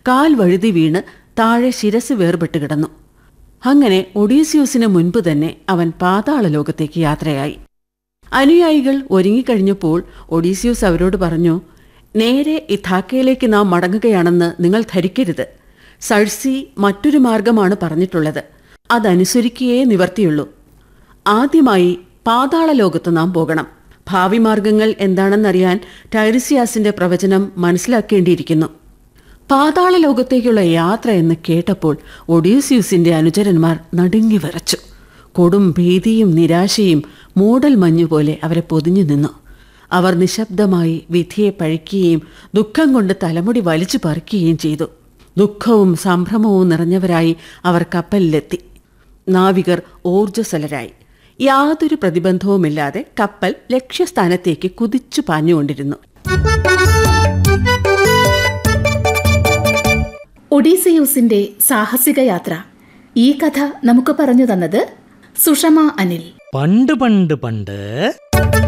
കാൽ വഴുതി വീണ് താഴെ ശിരസ് വേർപെട്ട് കിടന്നു അങ്ങനെ ഒഡീസിയൂസിന് മുൻപ് തന്നെ അവൻ പാതാള ലോകത്തേക്ക് യാത്രയായി അനുയായികൾ ഒരുങ്ങിക്കഴിഞ്ഞപ്പോൾ ഒഡീസിയൂസ് അവരോട് പറഞ്ഞു നേരെ ഇഥാക്കയിലേക്ക് നാം മടങ്ങുകയാണെന്ന് നിങ്ങൾ ധരിക്കരുത് സഴ്സി മറ്റൊരു മാർഗമാണ് പറഞ്ഞിട്ടുള്ളത് അതനുസരിക്കുകയേ നിവർത്തിയുള്ളൂ ആദ്യമായി പാതാള ലോകത്ത് നാം പോകണം ഭാവി മാർഗങ്ങൾ എന്താണെന്നറിയാൻ ടൈറിസിയാസിന്റെ പ്രവചനം മനസ്സിലാക്കേണ്ടിയിരിക്കുന്നു പാതാള ലോകത്തേക്കുള്ള യാത്ര എന്ന് കേട്ടപ്പോൾ ഒഡീസ്യൂസിന്റെ അനുചരന്മാർ നടുങ്ങി വിറച്ചു കൊടും ഭീതിയും നിരാശയും മൂടൽ മഞ്ഞുപോലെ അവരെ പൊതിഞ്ഞു നിന്നു അവർ നിശബ്ദമായി വിധിയെ പഴിക്കുകയും ദുഃഖം കൊണ്ട് തലമുടി വലിച്ചു പറിക്കുകയും ചെയ്തു ദുഃഖവും സംഭ്രമവും നിറഞ്ഞവരായി അവർ കപ്പലിലെത്തി നാവികർ ഊർജ്ജസ്വലരായി യാതൊരു പ്രതിബന്ധവുമില്ലാതെ കപ്പൽ ലക്ഷ്യസ്ഥാനത്തേക്ക് കുതിച്ചു പാഞ്ഞുകൊണ്ടിരുന്നു ഒഡീസിയൂസിന്റെ സാഹസിക യാത്ര ഈ കഥ നമുക്ക് പറഞ്ഞു തന്നത് സുഷമ അനിൽ പണ്ട് പണ്ട് പണ്ട്